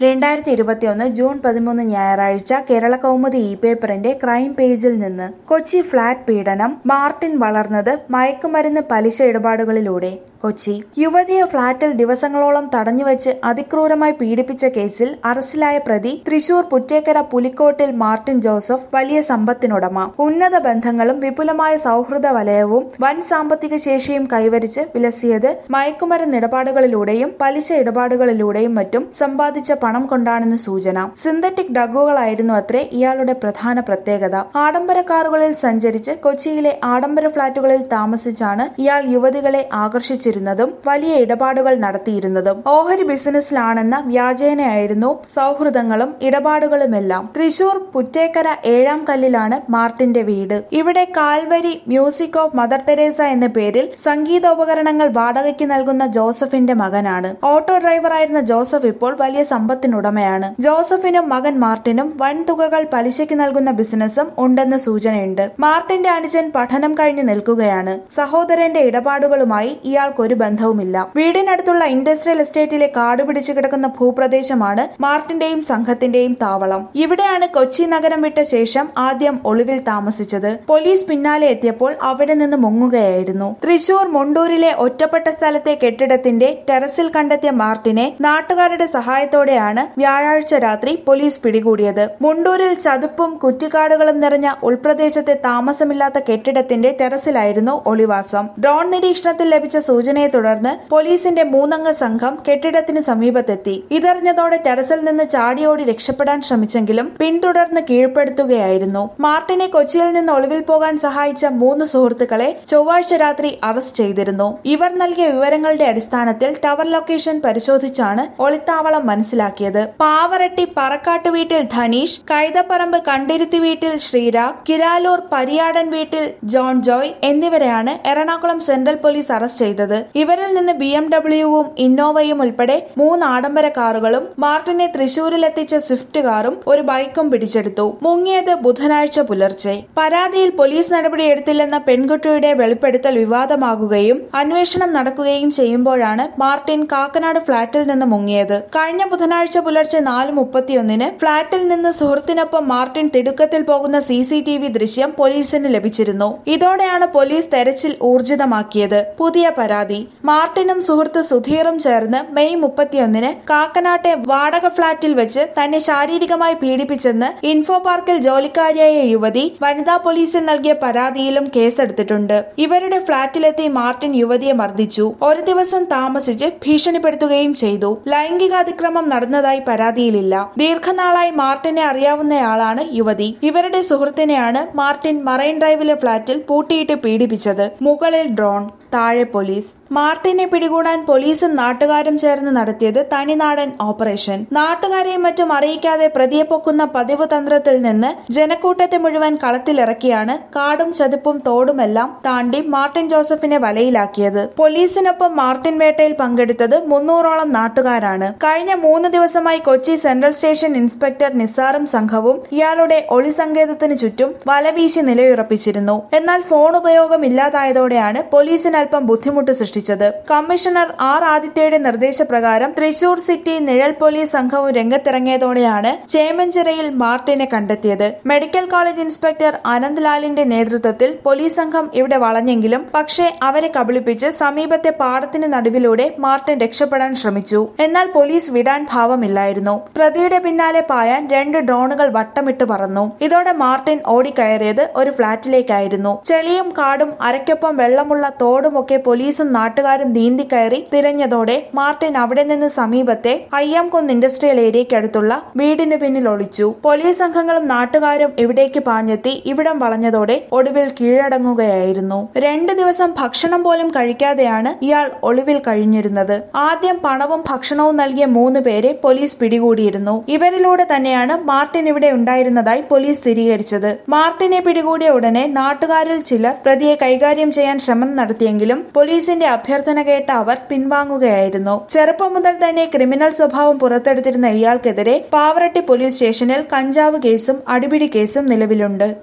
രണ്ടായിരത്തി ഇരുപത്തിയൊന്ന് ജൂൺ പതിമൂന്ന് ഞായറാഴ്ച കേരള കൗമുദി ഇ പേപ്പറിന്റെ ക്രൈം പേജിൽ നിന്ന് കൊച്ചി ഫ്ളാറ്റ് പീഡനം മാർട്ടിൻ വളർന്നത് മയക്കുമരുന്ന് പലിശ ഇടപാടുകളിലൂടെ കൊച്ചി യുവതിയെ ഫ്ളാറ്റിൽ ദിവസങ്ങളോളം തടഞ്ഞുവെച്ച് അതിക്രൂരമായി പീഡിപ്പിച്ച കേസിൽ അറസ്റ്റിലായ പ്രതി തൃശൂർ പുറ്റേക്കര പുലിക്കോട്ടിൽ മാർട്ടിൻ ജോസഫ് വലിയ സമ്പത്തിനുടമ ഉന്നത ബന്ധങ്ങളും വിപുലമായ സൗഹൃദ വലയവും വൻ സാമ്പത്തിക ശേഷിയും കൈവരിച്ച് വിലസിയത് മയക്കുമരുന്ന് ഇടപാടുകളിലൂടെയും പലിശ ഇടപാടുകളിലൂടെയും മറ്റും സമ്പാദിച്ച പണം കൊണ്ടാണെന്ന് സൂചന സിന്തറ്റിക് ഡ്രഗുകളായിരുന്നു അത്രേ ഇയാളുടെ പ്രധാന പ്രത്യേകത ആഡംബര കാറുകളിൽ സഞ്ചരിച്ച് കൊച്ചിയിലെ ആഡംബര ഫ്ളാറ്റുകളിൽ താമസിച്ചാണ് ഇയാൾ യുവതികളെ ആകർഷിച്ചിരുന്നതും വലിയ ഇടപാടുകൾ നടത്തിയിരുന്നതും ഓഹരി ബിസിനസ്സിലാണെന്ന വ്യാജേനയായിരുന്നു സൗഹൃദങ്ങളും ഇടപാടുകളുമെല്ലാം തൃശൂർ പുറ്റേക്കര ഏഴാം കല്ലിലാണ് മാർട്ടിന്റെ വീട് ഇവിടെ Calvary music of Mother Teresa എന്ന പേരിൽ സംഗീതോപകരണങ്ങൾ വാടകയ്ക്ക് നൽകുന്ന ജോസഫിന്റെ മകനാണ് ഓട്ടോ ഡ്രൈവറായിരുന്ന ജോസഫ് ഇപ്പോൾ വലിയ സമ്പത്തിനുടമയാണ് ജോസഫിനും മകൻ മാർട്ടിനും വൻതുകകൾ പലിശയ്ക്ക് നൽകുന്ന ബിസിനസ്സും ഉണ്ടെന്ന് സൂചനയുണ്ട് മാർട്ടിന്റെ അനുജൻ പഠനം കഴിഞ്ഞു നിൽക്കുകയാണ് സഹോദരന്റെ ഇടപാടുകളുമായി ഇയാൾക്കൊരു ബന്ധവുമില്ല വീടിനടുത്തുള്ള ഇൻഡസ്ട്രിയൽ എസ്റ്റേറ്റിലെ കാട് പിടിച്ചു കിടക്കുന്ന ഭൂപ്രദേശമാണ് മാർട്ടിന്റെയും സംഘത്തിന്റെയും താവളം ഇവിടെയാണ് കൊച്ചി നഗരം വിട്ട ശേഷം ആദ്യം ഒളിവിൽ താമസിച്ചത് പോലീസ് പിന്നാലെ എത്തിയപ്പോൾ അവിടെ നിന്ന് മുങ്ങുകയായിരുന്നു തൃശൂർ മുണ്ടൂരിലെ ഒറ്റപ്പെട്ട സ്ഥലത്തെ കെട്ടിടത്തിന്റെ ടെറസിൽ കണ്ടെത്തിയ മാർട്ടിനെ നാട്ടുകാരുടെ സഹായത്തോടെയാണ് വ്യാഴാഴ്ച രാത്രി പോലീസ് പിടികൂടിയത് മുണ്ടൂരിൽ ചതുപ്പും കുറ്റിക്കാടുകളും നിറഞ്ഞ ഉൾപ്രദേശത്തെ താമസമില്ലാത്ത കെട്ടിടത്തിന്റെ ടെറസിലായിരുന്നു ഒളിവാസം ഡ്രോൺ നിരീക്ഷണത്തിൽ ലഭിച്ച സൂചനയെ തുടർന്ന് പോലീസിന്റെ മൂന്നംഗ സംഘം കെട്ടിടത്തിന് സമീപത്തെത്തി ഇതറിഞ്ഞതോടെ ടെറസിൽ നിന്ന് ചാടിയോടി രക്ഷപ്പെടാൻ ശ്രമിച്ചെങ്കിലും പിന്തുടർന്ന് കീഴ്പ്പെടുത്തുകയായിരുന്നു മാർട്ടിനെ കൊച്ചിയിൽ നിന്ന് ഒളിവിൽ പോകാൻ സഹായിച്ച മൂന്ന് സുഹൃത്തുക്കളെ ചൊവ്വാഴ്ച രാത്രി അറസ്റ്റ് ചെയ്തിരുന്നു ഇവർ നൽകിയ വിവരങ്ങളുടെ അടിസ്ഥാനത്തിൽ ടവർ ലൊക്കേഷൻ പരിശോധിച്ചാണ് ഒളിത്താവളം മനസ്സിലാക്കിയത് പാവറട്ടി പറക്കാട്ട് വീട്ടിൽ ധനീഷ് കൈതപ്പറമ്പ് കണ്ടിരുത്തി വീട്ടിൽ ശ്രീരാഗ് കിരാലൂർ പരിയാടൻ വീട്ടിൽ ജോൺ ജോയ് എന്നിവരെയാണ് എറണാകുളം സെൻട്രൽ പോലീസ് അറസ്റ്റ് ചെയ്തത് ഇവരിൽ നിന്ന് ബി എം ഡബ്ല്യുവും ഇന്നോവയും ഉൾപ്പെടെ മൂന്ന് ആഡംബര കാറുകളും മാർട്ടിനെ തൃശൂരിലെത്തിച്ച സ്വിഫ്റ്റ് കാറും ഒരു ബൈക്കും പിടിച്ചെടുത്തു മുങ്ങിയത് ബുധനാഴ്ച പുലർച്ചെ പരാതിയിൽ പോലീസ് നടപടിയെടുത്തില്ലെന്ന പെൺകുട്ടിയുടെ വെളിപ്പെടുത്തൽ വിവാദമാകുകയും അന്വേഷണം നടക്കുകയും ചെയ്യുമ്പോഴാണ് മാർട്ടിൻ കാക്കനാട് ഫ്ളാറ്റിൽ നിന്ന് മുങ്ങിയത് കഴിഞ്ഞ ബുധനാഴ്ച പുലർച്ചെ നാല് മുപ്പത്തിയൊന്നിന് ഫ്ളാറ്റിൽ നിന്ന് സുഹൃത്തിനൊപ്പം മാർട്ടിൻ തിടുക്കത്തിൽ പോകുന്ന സി സി ടി വി ദൃശ്യം പോലീസിന് ലഭിച്ചിരുന്നു ഇതോടെയാണ് പോലീസ് തെരച്ചിൽ ഊർജിതമാക്കിയത് പുതിയ പരാതി മാർട്ടിനും സുഹൃത്ത് സുധീറും ചേർന്ന് മെയ് മുപ്പത്തിയൊന്നിന് കാക്കനാട്ടെ വാടക ഫ്ളാറ്റിൽ വെച്ച് തന്നെ ശാരീരികമായി പീഡിപ്പിച്ചെന്ന് ഇൻഫോ പാർക്കിൽ ജോലിക്കാരിയായ യുവതി വനിതാ പോലീസിൽ നൽകിയ പരാതിയിലും കേസെടുത്തിട്ടുണ്ട് ഇവരുടെ ഫ്ളാറ്റിലെത്തി മാർട്ടിൻ യുവതിയെ മർദ്ദിച്ചു ഒരു ദിവസം താമസിച്ച് ഭീഷണിപ്പെടുത്തുകയും ചെയ്തു ലൈംഗികാതിക്രമം നടന്നതായി പരാതിയിലില്ല ദീർഘനാളായി മാർട്ടിനെ അറിയാവുന്നയാളാണ് യുവതി ഇവരുടെ സുഹൃത്തിനെയാണ് മാർട്ടിൻ മറൈൻ ഡ്രൈവിലെ ഫ്ളാറ്റിൽ പൂട്ടിയിട്ട് പീഡിപ്പിച്ചത് മുകളിൽ ഡ്രോൺ താഴെ പോലീസ് മാർട്ടിനെ പിടികൂടാൻ പോലീസും നാട്ടുകാരും ചേർന്ന് നടത്തിയത് തനിനാടൻ ഓപ്പറേഷൻ നാട്ടുകാരെയും മറ്റും അറിയിക്കാതെ പ്രതിയെ പൊക്കുന്ന പതിവ് തന്ത്രത്തിൽ നിന്ന് ജനക്കൂട്ടത്തെ മുഴുവൻ കളത്തിലിറക്കിയാണ് കാടും ചതുപ്പും തോടുമെല്ലാം താണ്ടി മാർട്ടിൻ ജോസഫിനെ വലയിലാക്കിയത് പോലീസിനൊപ്പം മാർട്ടിൻ വേട്ടയിൽ പങ്കെടുത്തത് മുന്നൂറോളം നാട്ടുകാരാണ് കഴിഞ്ഞ മൂന്ന് ദിവസമായി കൊച്ചി സെൻട്രൽ സ്റ്റേഷൻ ഇൻസ്പെക്ടർ നിസാറും സംഘവും ഇയാളുടെ ഒളിസങ്കേതത്തിന് ചുറ്റും വലവീശി നിലയുറപ്പിച്ചിരുന്നു എന്നാൽ ഫോൺ ഉപയോഗം ഇല്ലാതായതോടെയാണ് പോലീസിന് അല്പം ബുദ്ധിമുട്ട് സൃഷ്ടിച്ചത് കമ്മീഷണർ ആർ ആദിത്യയുടെ നിർദ്ദേശപ്രകാരം തൃശൂർ സിറ്റി നിഴൽ പോലീസ് സംഘവും രംഗത്തിറങ്ങിയതോടെയാണ് ചേമഞ്ചിറയിൽ മാർട്ടിനെ കണ്ടെത്തിയത് മെഡിക്കൽ കോളേജ് ഇൻസ്പെക്ടർ അനന്ത് ലാലിന്റെ നേതൃത്വത്തിൽ പോലീസ് സംഘം ഇവിടെ വളഞ്ഞെങ്കിലും പക്ഷേ അവരെ കബളിപ്പിച്ച് സമീപത്തെ പാടത്തിന് നടുവിലൂടെ മാർട്ടിൻ രക്ഷപ്പെടാൻ ശ്രമിച്ചു എന്നാൽ പോലീസ് വിടാൻ ഭാവമില്ലായിരുന്നു പ്രതിയുടെ പിന്നാലെ പായാൻ രണ്ട് ഡ്രോണുകൾ വട്ടമിട്ട് പറന്നു ഇതോടെ മാർട്ടിൻ ഓടിക്കയറിയത് ഒരു ഫ്ളാറ്റിലേക്കായിരുന്നു ചെളിയും കാടും അരയ്ക്കൊപ്പം വെള്ളമുള്ള തോടുമൊക്കെ പോലീസും നാട്ടുകാരും നീന്തിക്കയറി തിരഞ്ഞതോടെ മാർട്ടിൻ അവിടെ നിന്ന് സമീപത്തെ അയ്യാംകുന്ന് ഇൻഡസ്ട്രിയൽ ഏരിയയ്ക്കടുത്തുള്ള വീടിന് പിന്നിൽ ഒളിച്ചു പോലീസ് സംഘങ്ങളും നാട്ടുകാരും ഇവിടേക്ക് പാഞ്ഞെത്തി ഇവിടം വളഞ്ഞതോടെ ഒടുവിൽ കീഴടങ്ങുകയായിരുന്നു രണ്ട് ദിവസം ഭക്ഷണം പോലും കഴിക്കാതെയാണ് ഇയാൾ ഒളിവിൽ കഴിഞ്ഞിരുന്നത് ആദ്യം പണവും ഭക്ഷണവും നൽകിയ മൂന്ന് പേരെ പോലീസ് പിടികൂടിയിരുന്നു ഇവരിലൂടെ തന്നെയാണ് മാർട്ടിൻ ഇവിടെ ഉണ്ടായിരുന്നതായി പോലീസ് സ്ഥിരീകരിച്ചത് മാർട്ടിനെ പിടികൂടിയ ഉടനെ നാട്ടുകാരിൽ ചിലർ പ്രതിയെ കൈകാര്യം ചെയ്യാൻ ശ്രമം നടത്തിയെങ്കിലും പോലീസിന്റെ അഭ്യർത്ഥന കേട്ട അവർ പിൻവാങ്ങുകയായിരുന്നു ചെറുപ്പം മുതൽ തന്നെ ക്രിമിനൽ സ്വഭാവം പുറത്തെടുത്തിരുന്ന ഇയാൾക്കെതിരെ പാവറട്ടി പോലീസ് സ്റ്റേഷനിൽ കഞ്ചാവ് കേസും അടിപിടി കേസും നിലവിലുണ്ട്